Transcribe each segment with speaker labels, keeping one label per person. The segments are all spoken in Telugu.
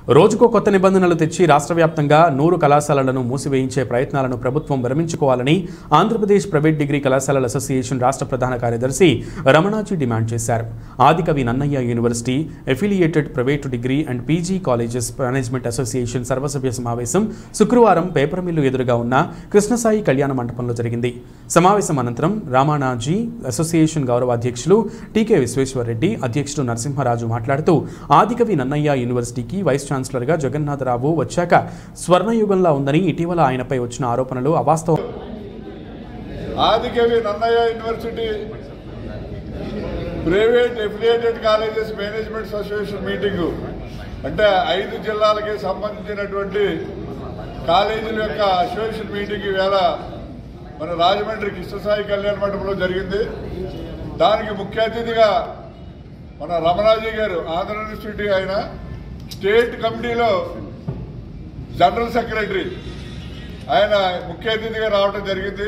Speaker 1: రోజుకో కొత్త నిబంధనలు తెచ్చి రాష్ట్ర వ్యాప్తంగా నూరు కళాశాలలను మూసివేయించే ప్రయత్నాలను ప్రభుత్వం విరమించుకోవాలని ఆంధ్రప్రదేశ్ ప్రైవేట్ డిగ్రీ కళాశాలల అసోసియేషన్ రాష్ట్ర ప్రధాన కార్యదర్శి రమణాజీ డిమాండ్ చేశారు Adikavi Nannaya university affiliated private degree and PG colleges management association సర్వసభ్య సమావేశం శుక్రవారం పేపర్ మిల్లు ఎదురుగా ఉన్న కృష్ణసాయి కళ్యాణ మండపంలో జరిగింది సమావేశం అనంతరం రామానాజీ అసోసియేషన్ గౌరవ అధ్యక్షులు టీకే విశ్వేశ్వరరెడ్డి అధ్యక్షుడు నరసింహరాజు మాట్లాడుతూ ఆదికవి నన్నయ్య యూనివర్సిటీకి వైస్ ఛాన్సలర్గా జగన్నాథరావు వచ్చాక స్వర్ణయుగంలా ఉందని ఇటీవల ఆయనపై వచ్చిన ఆరోపణలు అవాస్తవం
Speaker 2: Adikavi Nannaya university private affiliated colleges management association meeting అంటే ఐదు జిల్లాలకి సంబంధించినటువంటి కాలేజీల యొక్క అసోసియేషన్ మీటింగ్ ఈవేళ మన రాజమండ్రి కృష్ణసాయి కళ్యాణ మండపంలో జరిగింది దానికి ముఖ్య అతిథిగా మన రమణాజీ గారు ఆంధ్ర యూనివర్సిటీ ఆయన స్టేట్ కమిటీలో జనరల్ సెక్రటరీ ఆయన ముఖ్య అతిథిగా రావడం జరిగింది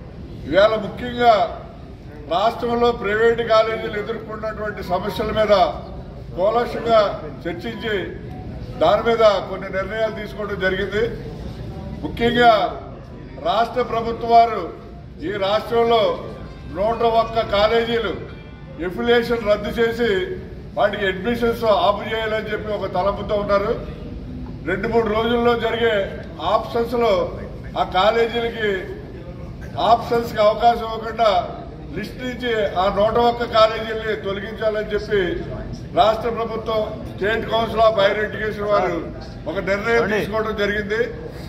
Speaker 2: ఇవాళ ముఖ్యంగా రాష్ట్రంలో ప్రైవేటు కాలేజీలు ఎదుర్కొన్నటువంటి సమస్యల మీద కూలక్షంగా చర్చించి దాని మీద కొన్ని నిర్ణయాలు తీసుకోవడం జరిగింది ముఖ్యంగా రాష్ట్ర ప్రభుత్వం వారు ఈ రాష్ట్రంలో నూట ఒక్క కాలేజీలు ఎఫిలియేషన్ రద్దు చేసి వాటికి అడ్మిషన్స్ ఆపు చేయాలని చెప్పి ఒక తలంపుతో ఉన్నారు రెండు మూడు రోజుల్లో జరిగే ఆప్షన్స్ లో ఆ కాలేజీలకి ఆప్షన్స్ కి అవకాశం ఇవ్వకుండా లిస్ట్ నుంచి ఆ నూట ఒక్క కాలేజీల్ని తొలగించాలని చెప్పి రాష్ట్ర ప్రభుత్వం state council of higher education వారు ఒక నిర్ణయం తీసుకోవడం జరిగింది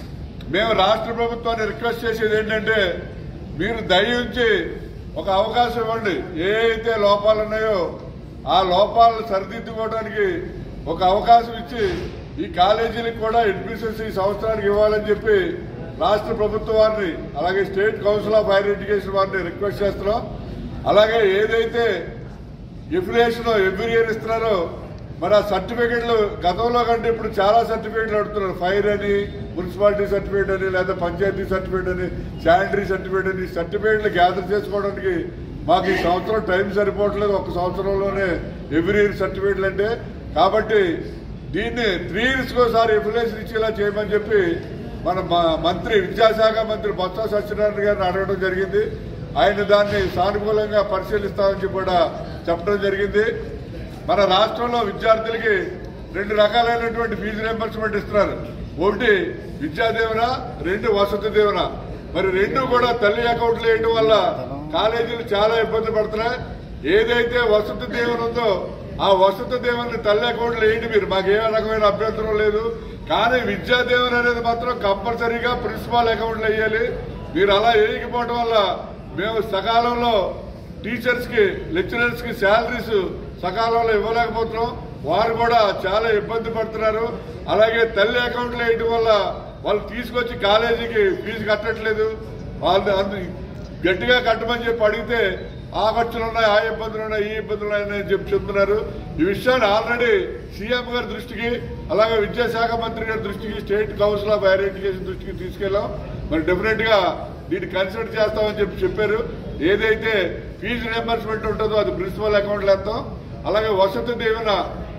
Speaker 2: మేము రాష్ట్ర ప్రభుత్వాన్ని రిక్వెస్ట్ చేసేది ఏంటంటే మీరు దయించి ఒక అవకాశం ఇవ్వండి ఏ అయితే లోపాలు ఉన్నాయో ఆ లోపాలను సరిదిద్దుకోవడానికి ఒక అవకాశం ఇచ్చి ఈ కాలేజీలకు కూడా అడ్మిషన్స్ ఈ సంవత్సరానికి ఇవ్వాలని చెప్పి రాష్ట్ర ప్రభుత్వం వారిని అలాగే state council of higher education వారిని రిక్వెస్ట్ చేస్తున్నాం అలాగే ఏదైతే ఎఫిలియేషన్ ఎవ్రీ ఇయర్ ఇస్తున్నారో మరి ఆ సర్టిఫికెట్లు గతంలో కంటే ఇప్పుడు చాలా సర్టిఫికెట్లు అడుగుతున్నారు ఫైర్ అని మున్సిపాలిటీ సర్టిఫికేట్ అని లేదా పంచాయతీ సర్టిఫికేట్ అని శానిటరీ సర్టిఫికేట్ అని సర్టిఫికేట్లు గ్యాదర్ చేసుకోవడానికి మాకు ఈ సంవత్సరం టైం సరిపోవట్లేదు ఒక సంవత్సరంలోనే ఎవ్రీ ఇయర్ సర్టిఫికేట్లు అంటే కాబట్టి దీన్ని త్రీ ఇయర్స్కి ఒకసారి ఎఫిలియేషన్ ఇచ్చేలా చేయమని చెప్పి మన మ- మంత్రి విద్యాశాఖ మంత్రి బొత్స సత్యనారాయణ గారిని అడగడం జరిగింది ఆయన దాన్ని సానుకూలంగా పరిశీలిస్తామని చెప్పి కూడా చెప్పడం జరిగింది మన రాష్ట్రంలో విద్యార్థులకి రెండు రకాలైనటువంటి ఫీజు రియంబర్స్మెంట్ ఇస్తున్నారు ఒకటి విద్యా దీవెన రెండు వసతి దీవెన మరి రెండు కూడా తల్లి అకౌంట్లు వేయడం వల్ల కాలేజీలు చాలా ఇబ్బంది పడుతున్నాయి ఏదైతే వసతి దీవెన ఉందో ఆ వసతి దీవెన తల్లి అకౌంట్లు వేయండి మీరు మాకు ఏ రకమైన అభ్యంతరం లేదు కానీ విద్యా దీవెన అనేది మాత్రం కంపల్సరీగా ప్రిన్సిపాల్ అకౌంట్లు వేయాలి మీరు అలా వేయకపోవడం వల్ల మేము సకాలంలో టీచర్స్ కి లెక్చరర్స్ కి శాలరీస్ సకాలంలో ఇవ్వలేకపోతున్నాం వారు కూడా చాలా ఇబ్బంది పడుతున్నారు అలాగే తల్లి అకౌంట్లు వేయడం వల్ల వాళ్ళు తీసుకొచ్చి కాలేజీకి ఫీజు కట్టట్లేదు వాళ్ళు అందు గట్టిగా కట్టమని చెప్పి అడిగితే ఆ ఖర్చులు ఉన్నాయి ఆ ఇబ్బందులు ఉన్నాయి ఈ ఇబ్బందులు ఉన్నాయని చెప్పి చెప్తున్నారు ఈ విషయాన్ని ఆల్రెడీ సీఎం గారి దృష్టికి అలాగే విద్యాశాఖ మంత్రి గారి దృష్టికి state council of higher education దృష్టికి తీసుకెళ్ళాం మరి డెఫినెట్ గా దీన్ని కన్సిడర్ చేస్తామని చెప్పి చెప్పారు ఏదైతే ఫీజు రియంబర్స్మెంట్ ఉంటుందో అది ప్రిన్సిపల్ అకౌంట్లో వేస్తాం అలాగే వసతి దీవెన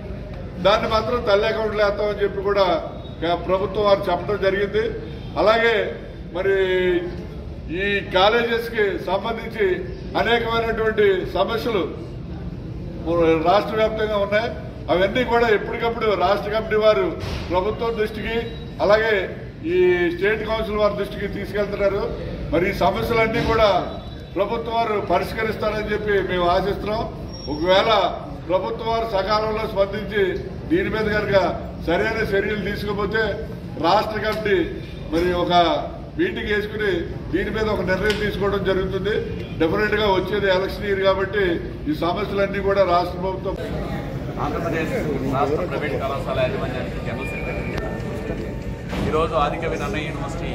Speaker 2: దాన్ని మాత్రం తల్లి అకౌంట్లో వేస్తామని చెప్పి కూడా క- ప్రభుత్వం వారు చెప్పడం జరిగింది అలాగే మరి ఈ కాలేజెస్ కి సంబంధించి అనేకమైనటువంటి సమస్యలు రాష్ట్ర వ్యాప్తంగా ఉన్నాయి అవన్నీ కూడా ఎప్పటికప్పుడు రాష్ట్ర కమిటీ వారు ప్రభుత్వం దృష్టికి అలాగే ఈ స్టేట్ కౌన్సిల్ వారి దృష్టికి తీసుకెళ్తున్నారు మరి ఈ సమస్యలన్నీ కూడా ప్రభుత్వం వారు పరిష్కరిస్తారని చెప్పి మేము ఆశిస్తున్నాం ఒకవేళ ప్రభుత్వం వారు సకాలంలో స్పందించి దీని మీద కనుక సరైన చర్యలు తీసుకోకపోతే రాష్ట్ర కమిటీ మరి ఒక మీటింగ్ వేసుకుని దీని మీద ఒక నిర్ణయం తీసుకోవడం జరుగుతుంది డెఫినెట్ గా వచ్చేది ఎలక్షన్ ఇయర్ కాబట్టి ఈ సమస్యలన్నీ కూడా రాష్ట్ర ప్రభుత్వం
Speaker 3: ఆంధ్రప్రదేశ్ రాష్ట్ర ప్రైవేట్ కళాశాల యాజమాన్యానికి జనరల్ సెక్రటరీ ఈరోజు ఆదికవి నన్నయ్య యూనివర్సిటీ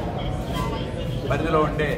Speaker 3: పరిధిలో ఉండే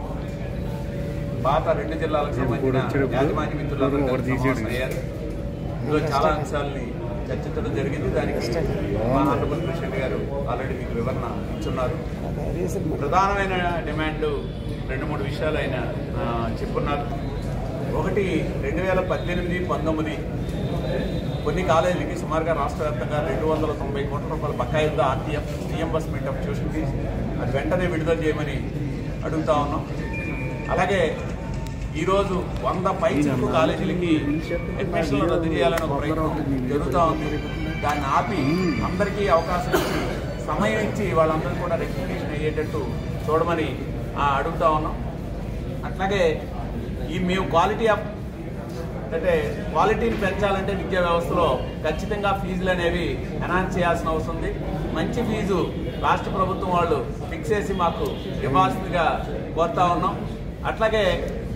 Speaker 3: పాత రెండు జిల్లాలకు సంబంధించిన యాజమాన్య మిత్రులందరూ కలిసి సమావేశం అయ్యారు ఇందులో చాలా అంశాలని చర్చించడం జరిగింది దానికి మా ఆనరబుల్ ప్రెసిడెంట్ గారు ఆల్రెడీ మీకు వివరణ ఇచ్చున్నారు ప్రధానమైన డిమాండ్ రెండు మూడు విషయాలు ఆయన ఆ, చెప్పున్నారు ఒకటి రెండు వేల పద్దెనిమిది పంతొమ్మిది కొన్ని కాలేజీలకి సుమారుగా రాష్ట్ర వ్యాప్తంగా రెండు వందల తొంభై కోట్ల రూపాయల బకాయి ఉందా RTF reimbursement of tuition fee అది వెంటనే విడుదల చేయమని అడుగుతా ఉన్నాం అలాగే ఈరోజు వంద పైచిలకు కాలేజీలకి అడ్మిషన్లు రద్దు చేయాలని ఒక ప్రయత్నం జరుగుతూ ఉంది దాన్ని ఆపి అందరికీ అవకాశం ఇచ్చి సమయం ఇచ్చి వాళ్ళందరూ కూడా రెక్టిఫికేషన్ అయ్యేటట్టు చూడమని ఆ, అడుగుతా ఉన్నాం అట్లాగే ఈ మేము క్వాలిటీ ఆఫ్ అంటే క్వాలిటీని పెంచాలంటే విద్యా వ్యవస్థలో ఖచ్చితంగా ఫీజులు అనేవి ఎనాన్స్ చేయాల్సిన అవసరం ఉంది మంచి ఫీజు రాష్ట్ర ప్రభుత్వం వాళ్ళు ఫిక్స్ చేసి మాకు ఇవ్వాల్సిందిగా కోరుతా ఉన్నాం అట్లాగే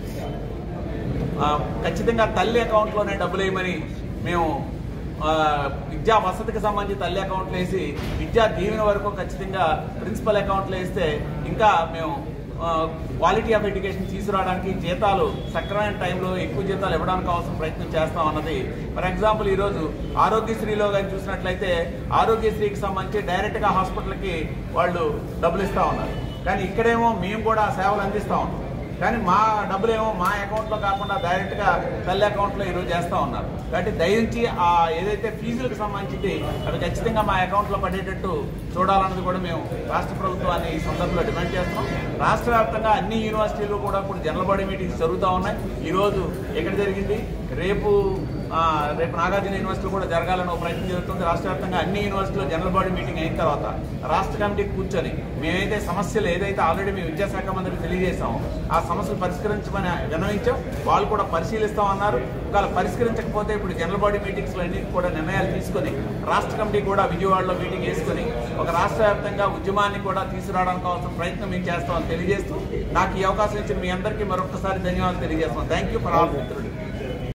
Speaker 3: ఆ, ఖచ్చితంగా తల్లి అకౌంట్లోనే డబ్బులు వేయమని మేము ఆ, విద్యా వసతికి సంబంధించి తల్లి అకౌంట్లు వేసి విద్యా దీవెన వరకు ఖచ్చితంగా ప్రిన్సిపల్ అకౌంట్లు వేస్తే ఇంకా మేము క్వాలిటీ ఆఫ్ ఎడ్యుకేషన్ తీసుకురావడానికి జీతాలు సక్రమైన టైంలో ఎక్కువ జీతాలు ఇవ్వడానికి అవసరం ప్రయత్నం చేస్తాం అన్నది ఫర్ ఎగ్జాంపుల్ ఈరోజు ఆరోగ్యశ్రీలో కానీ చూసినట్లయితే ఆరోగ్యశ్రీకి సంబంధించి డైరెక్ట్గా హాస్పిటల్కి వాళ్ళు డబ్బులు ఇస్తా ఉన్నారు కానీ ఇక్కడేమో మేము కూడా సేవలు అందిస్తా ఉన్నాం కానీ మా డబ్బులేమో మా అకౌంట్లో కాకుండా డైరెక్ట్గా తల్లి అకౌంట్లో ఈరోజు చేస్తూ ఉన్నారు కాబట్టి దయించి ఆ ఏదైతే ఫీజులకు సంబంధించి అవి ఖచ్చితంగా మా అకౌంట్లో పడేటట్టు చూడాలన్నది కూడా మేము రాష్ట్ర ప్రభుత్వాన్ని ఈ సందర్భంలో డిమాండ్ చేస్తున్నాం రాష్ట్ర వ్యాప్తంగా అన్ని యూనివర్సిటీలు కూడా ఇప్పుడు జనరల్ బాడీ మీటింగ్స్ జరుగుతూ ఉన్నాయి ఈరోజు ఎక్కడ జరిగింది రేపు ఆ, రేపు నాగార్జున యూనివర్సిటీ కూడా జరగాలని ఒక ప్రయత్నం జరుగుతుంది రాష్ట్ర వ్యాప్తంగా అన్ని యూనివర్సిటీలో జనరల్ బాడీ మీటింగ్ అయిన తర్వాత రాష్ట్ర కమిటీ కూర్చొని మేమైతే సమస్యలు ఏదైతే ఆల్రెడీ మేము విద్యాశాఖ మంత్రికి తెలియజేసామో ఆ సమస్యలు పరిష్కరించమని విన్నవించాం వాళ్ళు కూడా పరిశీలిస్తామన్నారు ఒకవేళ పరిష్కరించకపోతే ఇప్పుడు జనరల్ బాడీ మీటింగ్స్ లో అన్నిటి కూడా నిర్ణయాలు తీసుకొని రాష్ట్ర కమిటీ కూడా విజయవాడలో మీటింగ్ వేసుకొని ఒక రాష్ట్ర వ్యాప్తంగా ఉద్యమాన్ని కూడా తీసుకురావడానికి కావాల్సిన ప్రయత్నం మేము చేస్తామని తెలియజేస్తూ నాకు ఈ అవకాశం ఇచ్చిన మీ అందరికీ మరొకసారి ధన్యవాదాలు తెలియజేస్తున్నాం థ్యాంక్ యూ ఫర్ ఆల్